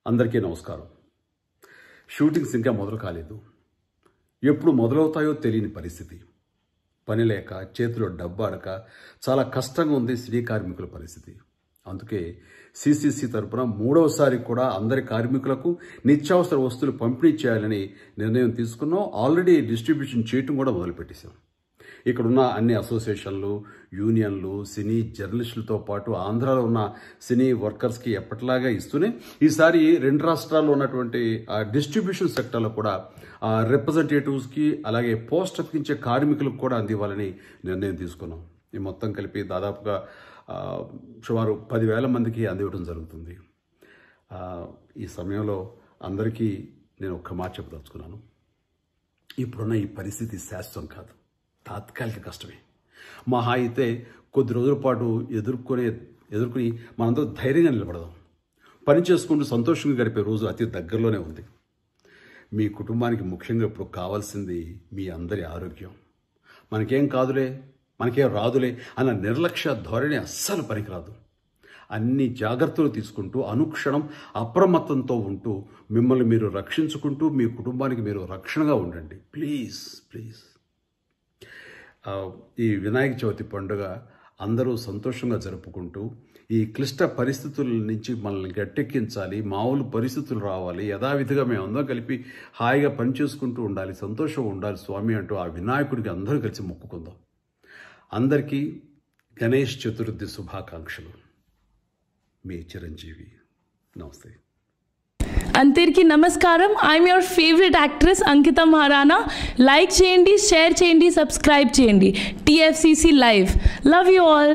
అందరికీ నమస్కారం షూటింగ్స్ ఇంకా మొదలు కాలేదు ఎప్పుడు మొదలవుతాయో తెలియని పరిస్థితి పని లేక చేతిలో డబ్బు ఆడక చాలా కష్టంగా ఉంది సినీ కార్మికుల పరిస్థితి అందుకే సిసిసి తరపున మూడవసారి కూడా అందరి కార్మికులకు నిత్యావసర వస్తువులు పంపిణీ చేయాలని నిర్ణయం తీసుకున్నాం ఆల్రెడీ డిస్ట్రిబ్యూషన్ చేయటం కూడా మొదలుపెట్టేశాం ఇక్కడున్న అన్ని అసోసియేషన్లు యూనియన్లు సినీ జర్నలిస్టులతో పాటు ఆంధ్రాలో ఉన్న సినీ వర్కర్స్కి ఎప్పటిలాగా ఇస్తూనే ఈసారి రెండు రాష్ట్రాల్లో ఉన్నటువంటి ఆ డిస్ట్రిబ్యూషన్ సెక్టర్లో కూడా ఆ రిప్రజెంటేటివ్స్కి అలాగే పోస్ట్ అతికించే కార్మికులకు కూడా అందివ్వాలని నిర్ణయం తీసుకున్నాం ఈ మొత్తం కలిపి దాదాపుగా ఆ, సుమారు పదివేల మందికి అందివ్వడం జరుగుతుంది ఆ, ఈ సమయంలో అందరికీ నేను ఒక్క మాట చెప్పదలుచుకున్నాను ఇప్పుడున్న ఈ పరిస్థితి శాశ్వతం కాదు తాత్కాలిక కష్టమే మహా అయితే కొద్ది రోజుల పాటు ఎదుర్కొనే ఎదుర్కొని మనందరూ ధైర్యంగా నిలబడదాం పని చేసుకుంటూ సంతోషంగా గడిపే రోజు అతి దగ్గరలోనే ఉంది మీ కుటుంబానికి ముఖ్యంగా ఇప్పుడు కావాల్సింది మీ అందరి ఆరోగ్యం మనకేం కాదులే మనకేం రాదులే అన్న నిర్లక్ష్య ధోరణి అస్సలు పనికిరాదు అన్ని జాగ్రత్తలు తీసుకుంటూ అనుక్షణం అప్రమత్తంతో ఉంటూ మిమ్మల్ని మీరు రక్షించుకుంటూ మీ కుటుంబానికి మీరు రక్షణగా ఉండండి ప్లీజ్ ప్లీజ్ ఆ, ఈ వినాయక చవితి పండుగ అందరూ సంతోషంగా జరుపుకుంటూ ఈ క్లిష్ట పరిస్థితుల నుంచి మనల్ని గట్టెక్కించాలి మామూలు పరిస్థితులు రావాలి యథావిధిగా మేము అందరం కలిపి హాయిగా పనిచేసుకుంటూ ఉండాలి సంతోషం ఉండాలి స్వామి అంటూ ఆ వినాయకుడికి అందరూ కలిసి మొక్కుకుందాం అందరికీ గణేష్ చతుర్థి శుభాకాంక్షలు మీ చిరంజీవి నమస్తే అందరికీ నమస్కారం I'm your favourite actress Ankita Maharana like చేయండి షేర్ చేయండి సబ్స్క్రైబ్ చేయండి TFCC live love you all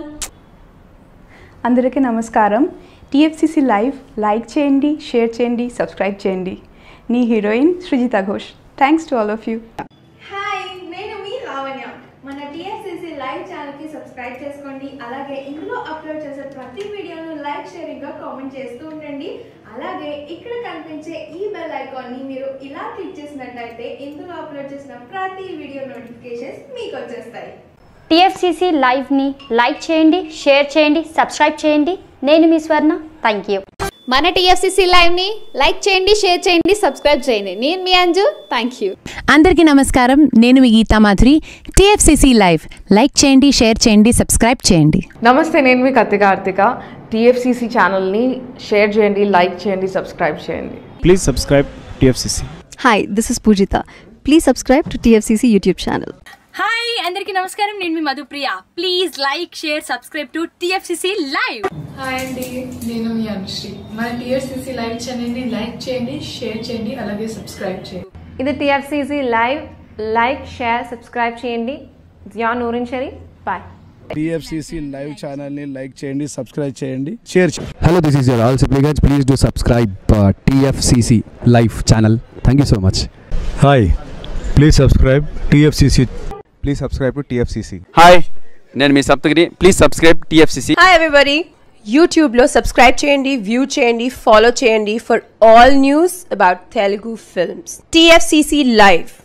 అందరికీ నమస్కారం టీఎఫ్సిసి లైవ్ లైక్ చేయండి షేర్ చేయండి సబ్స్క్రైబ్ చేయండి నీ heroine Srujita Ghosh thanks to all of you hi నేను మీ లావణ్య మన టీఎస్సీసీ లైవ్ ఛానల్కి సబ్స్క్రైబ్ చేసుకోండి అలాగే ఇందులో అప్లోడ్ చేసే ప్రతి వీడియోను లైక్ షేరింగ్గా కామెంట్ చేస్తూ ఉండండి అలాగే ఇక్కడ కనిపించే ఈ బెల్ ఐకాన్ని మీరు ఇలా క్లిక్ చేసినట్టయితే ఇందులో అప్లోడ్ చేసిన ప్రతి వీడియో నోటిఫికేషన్స్ మీకు వచ్చేస్తాయి టీఎఫ్సీసీ లైవ్ని లైక్ చేయండి షేర్ చేయండి సబ్స్క్రైబ్ చేయండి నేను మీ స్వర్ణ థ్యాంక్ యూ మన టీఎఫ్సిసి లైవ్ని లైక్ చేయండి షేర్ చేయండి సబ్స్క్రైబ్ చేయండి నేను మీ అంజు థ్యాంక్ యూ అందరికీ నమస్కారం నేను మీ Geetha Madhuri TFCC live like చేయండి షేర్ చేయండి సబ్స్క్రైబ్ చేయండి నమస్తే నేను మీ కత్తి కార్తిక టీఎఫ్సిసి ఛానల్ని షేర్ చేయండి లైక్ చేయండి సబ్స్క్రైబ్ చేయండి Please subscribe TFCC. Hi, this is Pujita. Please subscribe to TFCC YouTube channel. Hi అందరికీ నమస్కారం నేను మీ Madhupriya please like share subscribe to TFCC live hi అండి నేను మీ అనుశ్రీ మన టీఆర్సీసీ లైవ్ ఛానల్ని లైక్ చేయండి షేర్ చేయండి అలాగే సబ్స్క్రైబ్ చేయండి ఇది TFCC live like share subscribe చేయండి జియా నూరిన్ షరీ బాయ్ టీఎఫ్సిసి లైవ్ ఛానల్ని లైక్ చేయండి సబ్స్క్రైబ్ చేయండి షేర్ చేయండి Hello, this is your all supplicants. Please do subscribe uh, TFCC Live channel. Thank you so much. Hi please subscribe TFCC please subscribe to TFCC hi నేను మీ Saptagiri please subscribe TFCC hi everybody యూట్యూబ్లో subscribe చేయండి view చేయండి follow చేయండి for all news about Telugu films TFCC live